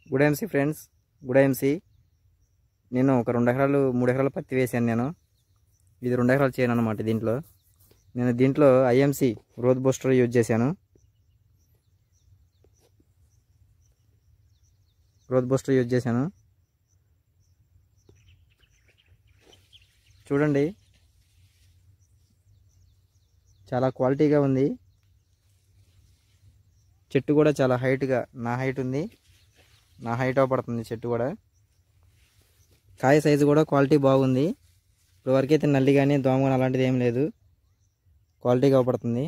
Good MC friends good MC నేను ఒక రెండు ఎకరాలు మూడు ఎకరాలు పత్తి వేసాను నేను ఇది రెండు ఎకరాలు చేయను అనమాట దీంట్లో నేను దీంట్లో ఐఎంసి గ్రోత్ బూస్టర్ యూజ్ చేశాను గ్రోత్ బూస్టర్ యూజ్ చేశాను చూడండి చాలా క్వాలిటీగా ఉంది చెట్టు కూడా చాలా హైట్గా నా హైట్ ఉంది నా హైట్ పడుతుంది చెట్టు కూడా కాయ సైజు కూడా క్వాలిటీ బాగుంది ఇప్పుడు వరకు అయితే నల్లి కానీ దోమ కానీ అలాంటిది ఏం లేదు క్వాలిటీగా పడుతుంది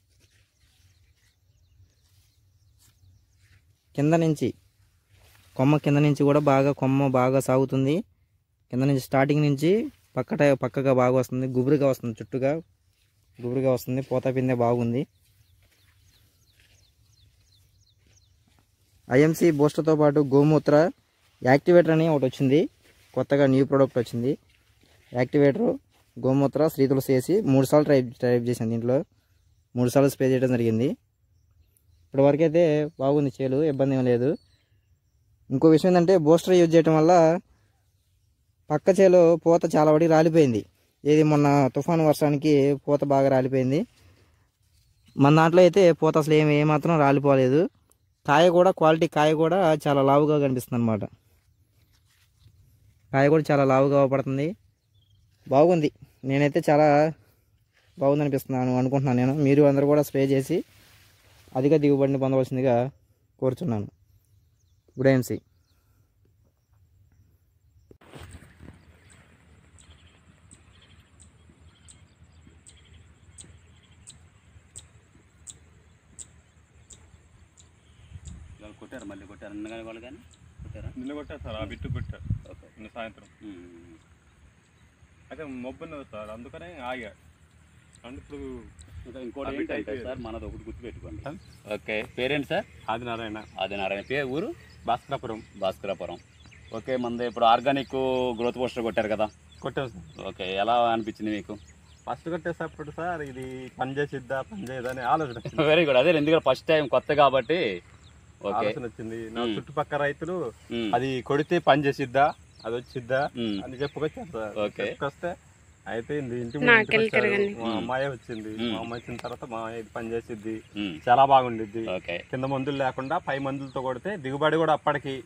కింద నుంచి కొమ్మ కింద నుంచి కూడా బాగా కొమ్మ బాగా సాగుతుంది కింద నుంచి స్టార్టింగ్ నుంచి పక్కట పక్కగా బాగా వస్తుంది గుబురుగా వస్తుంది చుట్టుగా గుబురుగా వస్తుంది పూత పిందె బాగుంది ఐఎంసీ బూస్టర్తో పాటు గోమూత్ర యాక్టివేటర్ అని ఒకటి వచ్చింది కొత్తగా న్యూ ప్రోడక్ట్ వచ్చింది యాక్టివేటర్ గోమూత్ర శ్రీ తులసి వేసి మూడు సార్లు ట్రై ట్రై చేశాను దీంట్లో మూడు సార్లు స్ప్రే చేయడం జరిగింది ఇప్పటివరకు అయితే బాగుంది చేలు ఇబ్బంది ఏం లేదు ఇంకో విషయం ఏంటంటే బూస్టర్ యూజ్ చేయడం వల్ల పక్క చేలో పూత చాలా వరకు రాలిపోయింది ఏది మొన్న తుఫాను వర్షానికి పూత బాగా రాలిపోయింది మన దాంట్లో అయితే పూత అసలు ఏమి ఏమాత్రం రాలిపోలేదు కాయ కూడా క్వాలిటీ కాయ కూడా చాలా లావుగా కనిపిస్తుంది అనమాట కాయ కూడా చాలా లావుగా పడుతుంది బాగుంది నేనైతే చాలా బాగుంది అనిపిస్తున్నాను అనుకుంటున్నాను నేను మీరు అందరూ కూడా స్ప్రే చేసి అధిక దిగుబడిని పొందవలసిందిగా కోరుచున్నాను గుడ్ ఎంసీ ఇవాళ కొట్టారు మళ్ళీ కొట్టారు నిన్నగానే వాళ్ళు కానీ కొట్టారా నిన్న కొట్టారు సార్ ఆ బిట్టు పెట్టారు ఓకే నిన్న సాయంత్రం ఉమ్. అయితే మొబ్బు ఉన్నది సార్ అందుకనే ఆగా అంటే ఇప్పుడు ఇంకా ఇంకోటి అవి ఏంటంటే అయిపోయాయి. సార్ మనది ఒకటి గుర్తుపెట్టుకోండి ఆ? ఓకే పేరేంటి సార్ ఆది నారాయణ అది నారాయణ పేరు ఊరు భాస్కరపురం భాస్కరాపురం ఓకే మనది ఇప్పుడు ఆర్గానిక్ గ్రోత్ పోస్టర్ కొట్టారు కదా కొట్టాం సార్ ఓకే ఎలా అనిపించింది మీకు ఫస్ట్ కొట్టేటప్పుడు సార్ ఇది పని చేసిద్దా పని చేయదా అని ఆలోచన వచ్చింది. వెరీ గుడ్ అదే ఎందుకంటే ఫస్ట్ టైం కొత్త కాబట్టి ఓకే ఆలోచన వచ్చింది నా ఉమ్. చుట్టుపక్కల రైతులు ఉమ్. అది కొడితే పని చేసిద్దా అది వచ్చిద్దా ఉమ్. అని చెప్పుకొచ్చారు సార్ ఓకే. చెప్పుకొస్తే అయిపోయింది ఇంటి నాకెళ్ళి ముందు ఇంటికి వచ్చారు. తిరగండి. మా అమ్మాయి వచ్చింది ఉమ్. మా అమ్మాయి వచ్చిన తర్వాత మా ఇది పని చేసిద్ది ఉమ్. చాలా బాగుండిద్ది ఓకే కింద మందులు లేకుండా పై మందులతో కొడితే దిగుబడి కూడా అప్పటికి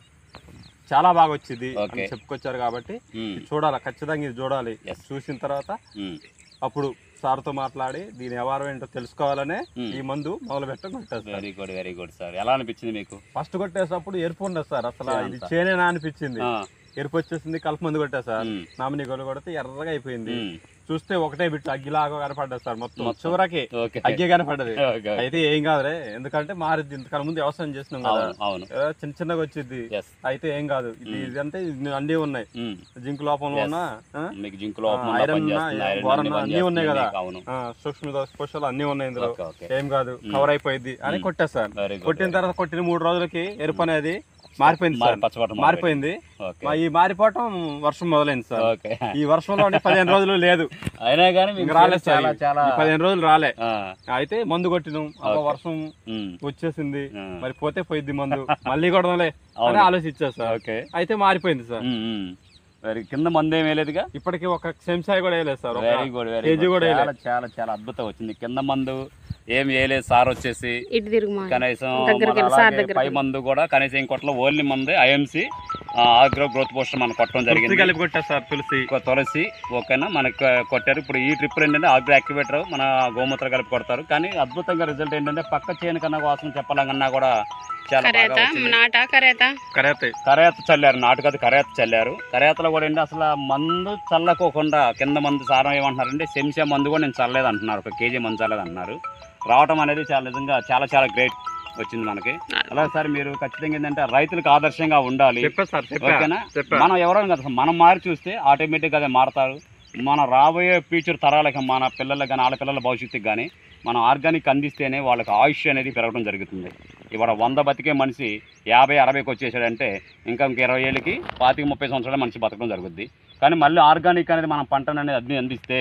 చాలా బాగా వచ్చింది ఓకే. అని చెప్పుకొచ్చారు కాబట్టి ఉమ్. ఇది చూడాలి ఖచ్చితంగా ఇది చూడాలి Yes. చూసిన తర్వాత ఉమ్. అప్పుడు సార్తో మాట్లాడి దీని వ్యవహారం ఏంటో తెలుసుకోవాలనే ఉమ్. ఈ మందు మొదలు పెట్టడం కొట్టారు sir very good very good sir ఎలా అనిపించింది మీకు ఫస్ట్ కొట్టేటప్పుడు ఎరుపు ఉండదు సార్ అసలు ఇది చేనంతా. చేనేనా అనిపించింది ఆ. ఎరుపు వచ్చేసింది కలుపు మందు కొట్టా సార్ ఉమ్. నామినీ గొల్లు కొడితే ఎర్రగా అయిపోయింది ఉమ్. చూస్తే ఒకటే బిట్టు అగ్గిలాగా కనపడ్డది సార్ మొత్తం మొత్తం. చివరికి ఓకే అగ్గే కనపడ్డది ఓకే. అయితే ఏం కాదులే ఎందుకంటే మారిద్ది ఇంతకాలం ముందు వ్యవసాయం చేసినాం కదా అవును అవును ఏదో చిన్న చిన్నగా వచ్చింది ఎస్ అయితే ఏం కాదు ఇది ఇది అంటే ఇది అన్నీ ఉన్నాయి ఉమ్. Zinc లోపంలో Yes. ఉన్న ఆ, మీకు జింక్ లో ఆ, ఐరన్ ఉన్నా, బోరన్ ఉన్నా, అన్నీ ఉన్నాయి కదా. అవును ఆ, సూక్ష్మ పోషకాలు అన్నీ ఉన్నాయి ఇందులో ఓకే ఓకే ఏం కాదు కవర్ అయిపోయింది అని కొట్టేస్తారు వెరీ గుడ్ కొట్టిన తర్వాత కొట్టిన మూడు రోజులకి ఎరుపు అనేది మారిపోయింది సార్ పచ్చబట్ట మారిపోయింది ఓకే మా ఈ మారిపోవటం వర్షం మొదలైంది సార్ ఓకే ఈ వర్షంలో పదిహేను రోజులు లేదు అయినా కానీ మీకు ఇంక రాలేదు సార్ చాలా ఈ- చాలా ఈ పదిహేను రోజులు రాలే ఆ, అయితే మందు కొట్టినాం అబ్బా ఓకే. వర్షం ఉమ్, వచ్చేసింది ఆ, మరి పోతే పోయిద్ది మందు మళ్ళీ కొడదాంలే అని అవును. ఆలోచించారు సార్ ఓకే అయితే మారిపోయింది సార్ ఉమ్, ఉమ్. మరి కింద మందు ఏం వేయలేదుగా ఇప్పటికి ఒక చెంచాయి కూడా వేయలేదు సార్ ఒక very good very KG good కూడా చాలా చాలా చాలా అద్భుతం వచ్చింది కింద మందు ఏం వేయలేదు సార్ వచ్చేసి ఇటు తిరుగు మా కనీసం దగ్గరికి మన వెళ్ళి, సార్ అలాగే దగ్గరికి పై మందు కూడా కనీసం ఇంకోట్లో ఓన్లీ మంది ఐఎంసి ఆగ్రో గ్రోత్ పోస్టర్ మనం కొట్టడం తులసి జరిగింది కలిపి కొట్టారు సార్ తులసి ఇంకో తులసి ఓకేనా మనకు కొట్టారు ఇప్పుడు ఈ ట్రిప్ ఏంటంటే ఆగ్రో యాక్టివేటర్ మన గోమూత్ర కలిపి కొడతారు కానీ అద్భుతంగా రిజల్ట్ ఏంటంటే పక్క చేను కన్నా వాసన చెప్పాలన్నా కూడా చాలా బాగా కరేత వచ్చింది నాట కరేత కరేతే కరేత చల్లారు నాటుకది కరేత చల్లారు కరేతలో కూడా ఏంటి అసలు ఆ మందు చల్లకోకుండా కింద మందు సారం ఏమంటున్నారంటే సెంసా మందు కూడా నేను చల్లలేదు అంటున్నారు ఒక కేజీ మందు చల్లలేదు అంటున్నారు రావటం అనేది చాలా నిజంగా చాలా చాలా గ్రేట్ వచ్చింది మనకి అలాగే సార్ మీరు ఖచ్చితంగా ఏంటంటే రైతులకు ఆదర్శంగా ఉండాలి చెప్పా సార్ చెప్పా ఓకేనా చెప్పా మనం ఎవరైనా కదా మనం మారి చూస్తే ఆటోమేటిక్గా అదే మారతారు మన రాబోయే ఫ్యూచర్ తరాలకి మన పిల్లలకు కానీ వాళ్ళ పిల్లల భవిష్యత్తుకి కానీ మనం ఆర్గానిక్ అందిస్తేనే వాళ్ళకి ఆయుష్ అనేది పెరగడం జరుగుతుంది ఇవాళ వంద బతికే మనిషి యాభై అరవైకి వచ్చేసాడంటే ఇంకా ఇంక ఇరవై ఏళ్ళకి పాతిక ముప్పై సంవత్సరాలు మనిషి బతకడం జరుగుద్ది కానీ మళ్ళీ ఆర్గానిక్ అనేది మనం పంటను అనేది అన్ని అందిస్తే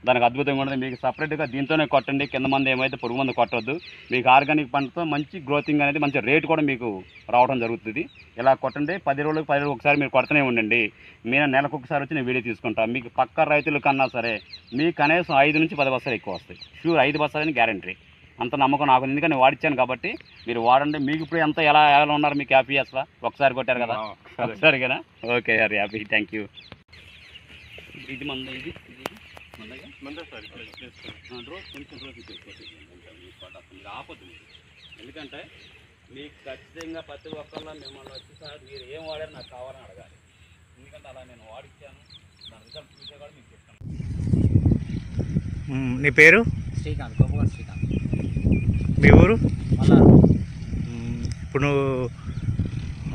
దానికి అద్భుతంగా ఉంటుంది మీకు సపరేట్గా దీంతోనే కొట్టండి కింద మంది ఏమైతే పురుగు మందు కొట్టొద్దు మీకు ఆర్గానిక్ పంటతో మంచి గ్రోతింగ్ అనేది మంచి రేట్ కూడా మీకు రావడం జరుగుతుంది ఇలా కొట్టండి పది రోజులకు పది రోజులకు ఒకసారి మీరు కొడుతూనే ఉండండి మీరు నెలకు ఒకసారి వచ్చి నేను వీడియో తీసుకుంటాను మీకు పక్క రైతుల కన్నా సరే మీకు కనీసం ఐదు నుంచి పది బస్తాలు ఎక్కువ వస్తాయి షూర్ ఐదు బస్తాలని గ్యారంటీ అంత నమ్మకం నాకు ఉంది. ఎందుకంటే వాడిచ్చాను కాబట్టి మీరు వాడండి మీకు ఇప్పుడు ఎంత ఎలా ఎలా ఉన్నారు మీకు హ్యాపీ అసలు ఒకసారి కొట్టారు కదా ఒకసారి కదా okay sir happy thank you ఇది మంద ఇది ఇది మందగా ఆ, రోజు కొంచెం రోజు చేసుకోవచ్చు. మీకు పడదు. మీరు ఆపొద్దు మీరు ఎందుకంటే మీకు ఖచ్చితంగా ప్రతి ఒక్కళ్ళ మిమ్మల్ని వచ్చి సార్ మీరు ఏం వాడారు నాకు కావాలని అడగాలి ఎందుకంటే అలా నేను వాడిచ్చాను దాని రిజల్ట్ చూసే కూడా మీకు చెప్తాను మ్మ్. నీ పేరు శ్రీకాంత్ గొప్పగా శ్రీకాంత్ మీ ఊరు మళ్ళా మ్మ్. ఇప్పుడు నువ్వు ఆ,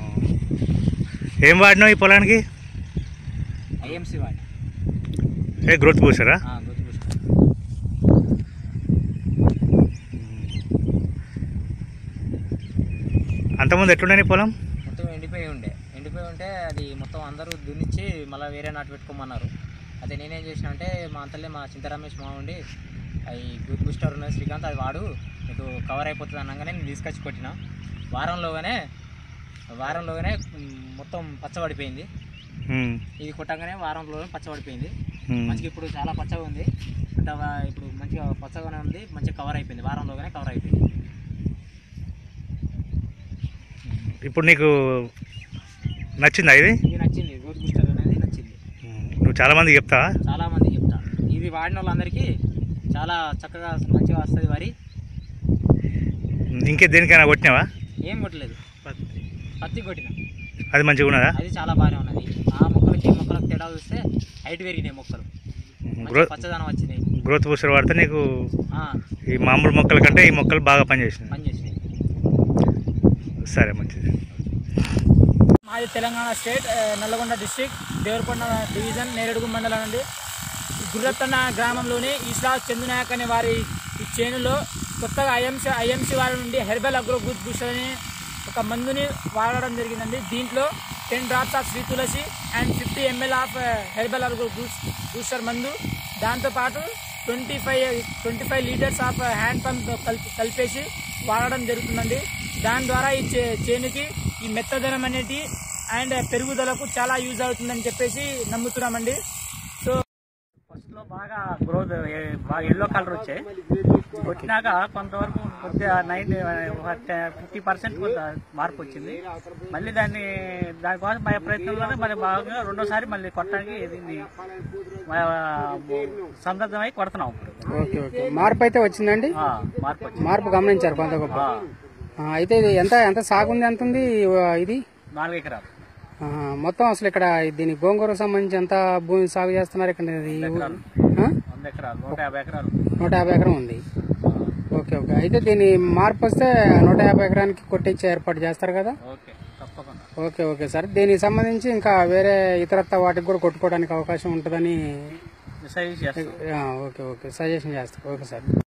ఏం వాడినావు ఈ పొలానికి ఐఎంసీ వాడి ఏ గ్రోత్ పూసారా అంతకుముందు ఎట్లుండే నీ పొలం మొత్తం ఎండిపోయి ఉండే ఎండిపోయి ఉంటే అది మొత్తం అందరూ దున్నిచ్చి మళ్ళీ వేరే నాటు పెట్టుకోమన్నారు అయితే నేనేం చేసిన అంటే మా అంతలే మా చింత రమేష్ మా ఉండి అవి గుడ్ బూస్టర్ ఉన్నది శ్రీకాంత్ అది వాడు నీకు కవర్ అయిపోతుంది అనగానే నేను తీసుకొచ్చి కొట్టిన వారంలోగానే వారంలోగానే ఉమ్, మొత్తం పచ్చబడిపోయింది మ్మ్. ఇది కొట్టగానే వారంలోనే పచ్చబడిపోయింది మ్మ్. మంచిగా ఇప్పుడు చాలా పచ్చగా ఉంది అంటే వా- ఇప్పుడు మంచిగా పచ్చగానే ఉంది మంచిగా కవర్ అయిపోయింది వారంలోగానే కవర్ అయిపోయింది ఇప్పుడు నీకు నచ్చిందా ఇది ఇది నచ్చింది గుడ్ బూస్టర్ అనేది నచ్చింది మ్మ్. నువ్వు చాలా మందికి చెప్తావా చాలా మంది చెప్తా ఇది వాడిన వాళ్ళందరికీ చాలా చక్కగా మంచిగా వస్తుంది వరి మ్మ్. ఇంకే దేనికైనా కొట్టినావా ఏం కొట్టలేదు పత్తి కొట్టిన అది మంచిగా ఉన్నదా అది చాలా బాగానే ఉన్నది ఆ మొక్కలకి ఈ మొక్కలకు తేడా చూస్తే హైట్ పెరిగినాయి మొక్కలు మంచి గ్రోత్ పచ్చదనం వచ్చినాయి గ్రోత్ బూస్టర్ వాడితే నీకు ఆ, ఈ మామూలు మొక్కల కంటే ఈ మొక్కలు బాగా పనిచేసినాయి పని చేసినాయి సరే మంచిది మాది తెలంగాణ స్టేట్ ఆ, నల్లగొండ డిస్టిక్ దేవరకొండ డివిజన్ నేరేడుగు మండలం నుండి గుర్రత్తన్న గ్రామంలోని ఈశ్రా చందునాయక్ అనే వారి ఈ చేనులో కొత్తగా ఐఎంసీ ఐఎంసీ వారి నుండి హెర్బల్ అగ్రో గుడ్ బూస్టర్ అనే ఒక మందుని వాడడం జరిగిందండి దీంట్లో ten drops of Shri Tulasi and fifty ML of herbal agro booster మందు దాంతోపాటు twenty five twenty five litres of hand pump కలిపి కలిపేసి వాడడం జరుగుతుందండి దాని ద్వారా ఈ చే చేనుకి ఈ మెత్తదనం అనేది అండ్ పెరుగుదలకు చాలా యూజ్ అవుతుందని చెప్పేసి నమ్ముతున్నామండి సో ఫస్ట్లో బాగా గ్రోత్ బాగా ఎల్లో కలర్ వచ్చాయి వచ్చినాక కొంతవరకు కొద్దిగా నైన్ ఫిఫ్టీ పర్సెంట్ కొంత మార్పు వచ్చింది మళ్ళీ దాన్ని దానికోసం మా ప్రయత్నంలోనే మరి బాగా రెండోసారి మళ్ళీ కొట్టడానికి దీన్ని మా సందర్భమై కొడుతున్నాం ఇప్పుడు ఓకే ఓకే మార్పు అయితే వచ్చిందండి ఆ, మార్పు వచ్చింది మార్పు గమనించారు కొంత గొప్ప ఆ, ఆ, అయితే ఇది ఎంత ఎంత సాగు ఉంది ఎంత ఉంది ఆ, ఇది నాలుగు ఎకరాలు ఆ, మొత్తం అసలు ఇక్కడ దీని గోంగూరకు సంబంధించి ఎంత భూమి సాగు చేస్తున్నారు ఇక్కడ ఇది ఎకరాలు. ఆ? వంద ఎకరాలు నూట యాభై ఎకరాలు నూట యాభై ఎకరం ఉంది ఓకే ఓకే అయితే దీని మార్పు వస్తే నూట యాభై ఎకరానికి కొట్టించే ఏర్పాటు చేస్తారు కదా ఓకే తప్పకుండా ఓకే ఓకే సార్ దీనికి సంబంధించి ఇంకా వేరే ఇతరత్త వాటికి కూడా కొట్టుకోవడానికి అవకాశం ఉంటుందని సజెస్ట్ చేస్తాం ఆ, ఓకే ఓకే సజెషన్ చేస్తారు ఓకే సార్